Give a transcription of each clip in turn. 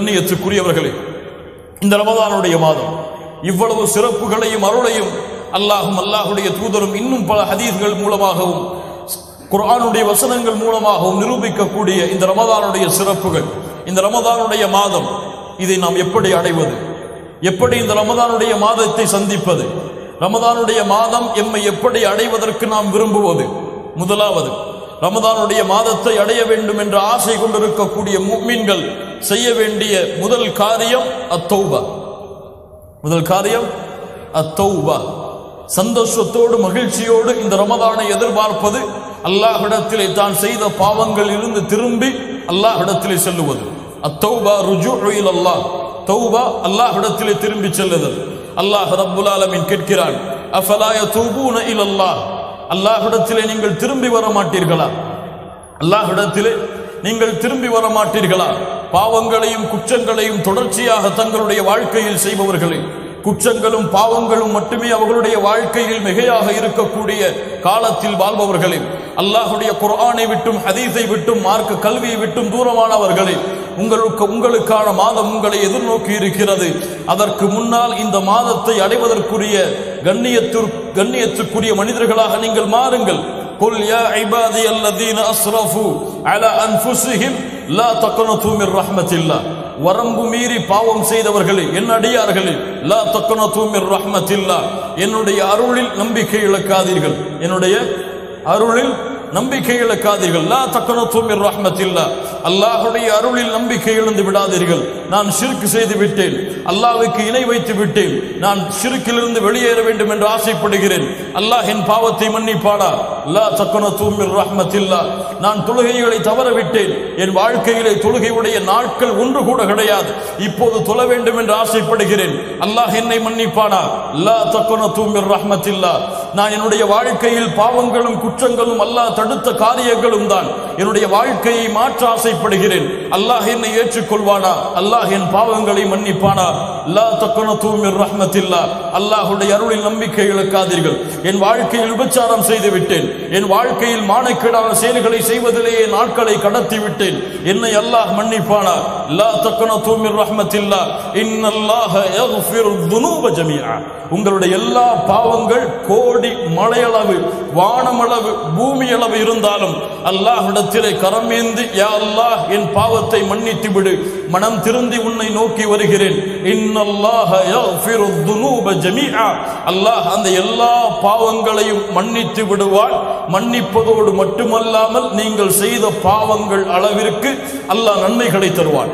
கண்ணியத்துக்குரியவர்களே இந்த ரமதானுடைய மாதம் இவ்வளவு சிறப்புகளையும் அருளையும் அல்லாஹும் அல்லாஹுடைய தூதரும் இன்னும் பல ஹதீஸ்கள் மூலமாகவும் குர்ஆனுடைய வசனங்கள் மூலமாகவும் நிரூபிக்கக்கூடிய இந்த ரமதானுடைய சிறப்புகள் இந்த ரமதானுடைய மாதம் இதை நாம் எப்படி அடைவது எப்படி இந்த ரமதானுடைய மாதத்தை சந்திப்பது ரமதானுடைய மாதம் எம்மை எப்படி அடைவதற்கு நாம் விரும்புவது முதலாவது ரமதானுடைய மாதத்தை அடைய வேண்டும் என்ற ஆசை கொண்டிருக்கக்கூடிய முக்மீன்கள் செய்ய வேண்டிய முதல் காரியம் அத்தௌபா முதல் காரியம் அத்தௌபா சந்தோஷத்தோடு மகிழ்ச்சியோடு இந்த ரமதானை எதிர்பார்ப்பது அல்லாஹ்விடத்திலே தான் செய்த பாவங்கள் இருந்து திரும்பி அல்லாஹ்விடத்திலே செல்லுவது அத்தௌபா ருஜு அல்லாஹ் தௌபா அல்லாஹ்விடத்திலே திரும்பி செல்லுதல் அல்லாஹ் ரப்புல் ஆலமீன் கேட்கிறான் அஃபலா யதூபூன இலல்லாஹ் அல்லாஹ்விடத்திலே நீங்கள் திரும்பி வர மாட்டீர்களா அல்லாஹ்விடத்திலே நீங்கள் திரும்பி வர மாட்டீர்களா பாவங்களையும் குற்றங்களையும் தொடர்ச்சியாக தங்களுடைய வாழ்க்கையில் செய்பவர்களே குற்றங்களும் பாவங்களும் மட்டுமே அவர்களுடைய வாழ்க்கையில் மிகையாக இருக்கக்கூடிய காலத்தில் வாழ்பவர்களே அல்லாஹுடைய குர்ஆனை விட்டும் ஹதீஸை விட்டும் மார்க்க கல்வியை விட்டும் தூரமானவர்களே உங்களுக்கு உங்களுக்கான மாதம் உங்களை எதிர்நோக்கி இருக்கிறது அதற்கு முன்னால் இந்த மாதத்தை அடைவதற்குரிய கண்ணியத்து கண்ணியத்துக்குரிய மனிதர்களாக நீங்கள் மாறுங்கள் قل يا عبادي الذين اسرفوا على انفسهم لا تقنطوا من رحمه الله வரம்பு மீறி பாவம் செய்தவர்களே என் அடியார்களே லா தக்கனத்து மிர் ரஹ்மத்தில்லா என்னுடைய அருளில் நம்பிக்கை இழக்காதீர்கள் என்னுடைய அருளில் நம்பிக்கை இழக்காதீர்கள் லா தக்கனத்து மிர் ரஹ்மத்தில்லா அல்லாஹ்வுடைய அருளில் நம்பிக்கை இழந்து விடாதீர்கள் நான் ஷிர்க் செய்து விட்டேன் அல்லாஹ்வுக்கு இணை வைத்து விட்டேன் நான் ஷிர்க்கிலிருந்து வெளியேற வேண்டும் என்று ஆசைப்படுகிறேன் அல்லாஹ் என் பாவத்தை மன்னிப்பாடா லா தக்கனத்து மிர் ரஹ்மத்தில்லா நான் தொழுகைகளை தவற விட்டேன் என் வாழ்க்கையிலே தொழுகையுடைய நாட்கள் ஒன்று கூட கிடையாது இப்போது தொழ வேண்டும் என்று ஆசைப்படுகிறேன் அல்லாஹ் என்னை மன்னிப்பானா லா தக்கனத்து மிர் ரஹ்மத்தில்லா நான் என்னுடைய வாழ்க்கையில் பாவங்களும் குற்றங்களும் அல்லாஹ் தடுத்த காரியங்களும் தான் என்னுடைய வாழ்க்கையை மாற்ற ஆசைப்படுகிறேன் அல்லாஹ் என்னை ஏற்றுக்கொள்வானா அல்லாஹ் என் பாவங்களை மன்னிப்பானா லா தக்கனத்து மிர் ரஹ்மத்தில்லா அல்லாஹ்வுடைய அருளில் நம்பிக்கை இழக்காதீர்கள் என் வாழ்க்கையில் விபச்சாரம் செய்து விட்டேன் என் வாழ்க்கையில் மானக்கேடான செயல்களை செய்வதிலேயே நாட்களை கடத்தி விட்டேன் என்னை அல்லாஹ் மன்னிப்பானா லா தக்கனத்து மிர் ரஹ்மத்தில்லா இன்னல்லாஹ யக்ஃபிரு துனூப ஜமீஆ உங்களுடைய எல்லா பாவங்கள் கோடி மலையளவு வானமளவு பூமி அளவு இருந்தாலும் அல்லாஹ்விடத்திலே கரமேந்தி யா அல்லாஹ் என் பாவத்தை மன்னித்து விடு மனம் திருந்தி உன்னை நோக்கி வருகிறேன் இன்னல்லாஹ யக்ஃபிரு துனூப ஜமீஆ அல்லாஹ் அந்த எல்லா பாவங்களையும் மன்னித்து விடுவான் மன்னிப்பதோடு மட்டுமல்லாமல் நீங்கள் செய்த பாவங்கள் அளவிற்கு அல்லாஹ் நன்மைகளை தருவான்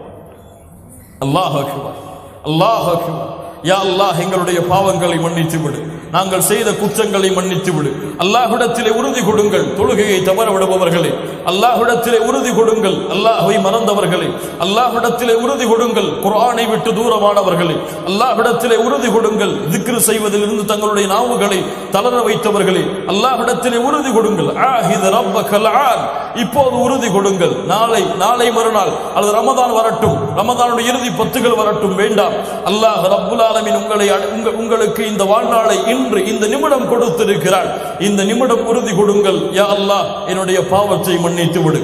அல்லாஹ் அக்பர் அல்லாஹ் அக்பர் யா அல்லாஹ் எங்களுடைய பாவங்களை மன்னித்து விடு நாங்கள் செய்த குற்றங்களை மன்னித்து விடு அல்லாஹ்விடத்திலே உறுதி கொடுங்கள் தொழுகையை தவற விடுபவர்களே அல்லாஹ்விடத்திலே உறுதி கொடுங்கள் அல்லாஹ்வை மறந்தவர்களே அல்லாஹ்விடத்திலே உறுதி கொடுங்கள் குர்ஆனை விட்டு தூரமானவர்களே அல்லாஹ்விடத்திலே உறுதி கொடுங்கள் திக்ரு செய்வதிலிருந்து தங்களுடைய நாவுகளை தளர வைத்தவர்களே அல்லாஹ்விடத்திலே உறுதி கொடுங்கள் ஆஹித ரப்பக்கல் ஆன் இப்போது உறுதி கொடுங்கள் நாளை நாளை மறுநாள் அல்லது ரமதான் வரட்டும் ரமதானுடைய இறுதி பத்துகள் வரட்டும் வேண்டாம் அல்லாஹ் ரப்புல் ஆலமீன் உங்களை அழ- உங்க- உங்களுக்கு இந்த வாழ்நாளை இன்று இந்த நிமிடம் கொடுத்திருக்கிறார் இந்த நிமிடம் உறுதி கொடுங்கள் யா அல்லாஹ் என்னுடைய பாவத்தை மன்னித்து விடு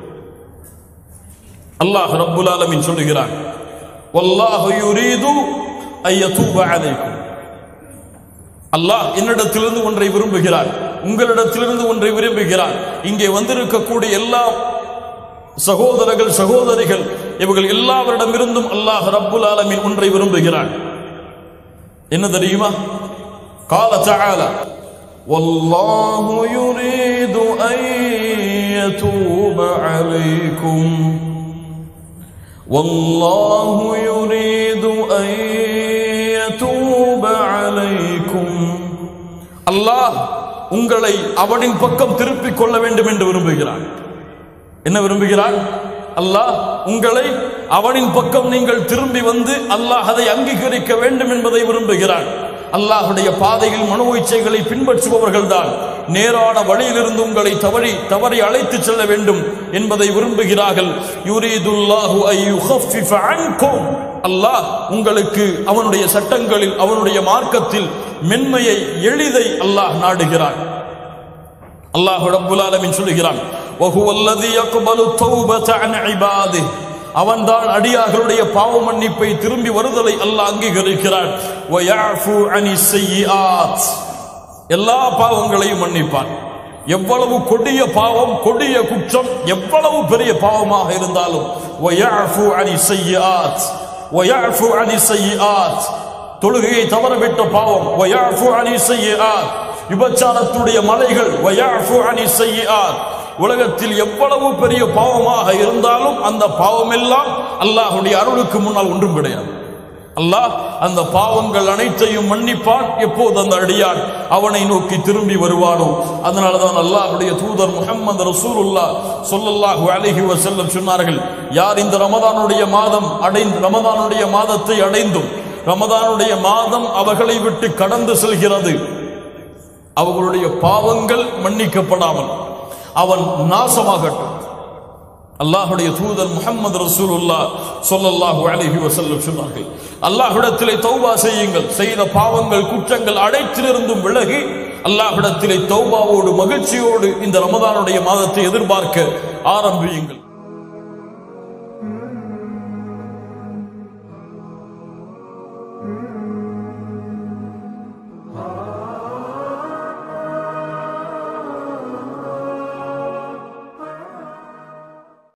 அல்லாஹ் ரப்புல் ஆலமீன் சொல்லுகிறான் வல்லாஹு யுரீது ஐயதூப அலைக்கும் அல்லாஹ் என்னிடத்திலிருந்து ஒன்றை விரும்புகிறார் உங்களிடத்திலிருந்து ஒன்றை விரும்புகிறார் இங்கே வந்திருக்கக்கூடிய எல்லா சகோதரர்கள் சகோதரிகள் இவர்கள் எல்லாவரிடமிருந்தும் அல்லாஹ் ரப்புல் ஆலமீன் ஒன்றை விரும்புகிறான் என்ன தெரியுமா قال تعالى والله يريد أن يتوب عليكم والله يريد أن يتوب عليكم அல்லாஹ் உங்களை அவனின் பக்கம் திருப்பிக் கொள்ள வேண்டும் என்று விரும்புகிறான் என்ன விரும்புகிறான் அல்லாஹ் உங்களை அவனின் பக்கம் நீங்கள் திரும்பி வந்து அல்லாஹ் அதை அங்கீகரிக்க வேண்டும் என்பதை விரும்புகிறான் அல்லாஹுடைய பாதையில் மனோ இச்சைகளை பின்பற்றுபவர்கள் தான் நேரான வழியிலிருந்து உங்களை தவறி தவறி அழைத்து செல்ல வேண்டும் என்பதை விரும்புகிறார்கள் யுரீதுல்லாஹு ஐ யுஹஃபிஃப அன்கும் அல்லாஹ் உங்களுக்கு அவனுடைய சட்டங்களில் அவனுடைய மார்க்கத்தில் மென்மையை எளிதை அல்லாஹ் நாடுகிறான் அல்லாஹ் ரப்புல் ஆலமீன் சொல்லுகிறான் وهو الذي يقبل التوبة عن عباده அவன்தான் அடியார்களுடைய பாவ மன்னிப்பை திரும்பி வருதலை அல்லாஹ் அங்கீகரிக்கிறான் வயஃபு அனி ஸய்யிஆத். எல்லா பாவங்களையும் மன்னிப்பான் எவ்வளவு கொடிய பாவம் கொடிய குற்றம் எவ்வளவு பெரிய பாவமாக இருந்தாலும் வயஃபு அனி ஸய்யிஆத். வயஃபு அனி ஸய்யிஆத். தொழுகையை தவறவிட்ட பாவம் வயஃபு அனி ஸய்யிஆத். விபச்சாரத்துடைய மலைகள் வயஃபு அனி ஸய்யிஆத். உலகத்தில் எவ்வளவு பெரிய பாவமாக இருந்தாலும் அந்த பாவமெல்லாம் அல்லாஹ்வுடைய அருளுக்கு முன்னால் ஒன்றும் கிடையாது அல்லாஹ் அந்த பாவங்கள் அனைத்தையும் மன்னிப்பான் எப்போது அந்த அடியான் அவனை நோக்கி திரும்பி வருவானோ அதனாலதான் அல்லாஹ்வுடைய தூதர் முஹம்மது ரசூலுல்லா ஸல்லல்லாஹு அலைஹி வஸல்லம் சொன்னார்கள் யார் இந்த ரமதானுடைய மாதம் அடைந்து ரமதானுடைய மாதத்தை அடைந்தும் ரமதானுடைய மாதம் அவர்களை விட்டு கடந்து செல்கிறது அவர்களுடைய பாவங்கள் மன்னிக்கப்படாமல் அவன் நாசமாகட்டும் அல்லாஹுடைய தூதர் முஹம்மது ரசூலுல்லா ஸல்லல்லாஹு அலைஹி வஸல்லம் சொன்னார்கள் அல்லாஹ்விடத்திலே தௌபா செய்யுங்கள் செய்த பாவங்கள் குற்றங்கள் அனைத்திலிருந்தும் விலகி அல்லாஹ்விடத்திலே தௌபாவோடு மகிழ்ச்சியோடு இந்த ரமதானுடைய மாதத்தை எதிர்பார்க்க ஆரம்பியுங்கள் Mm-hmm.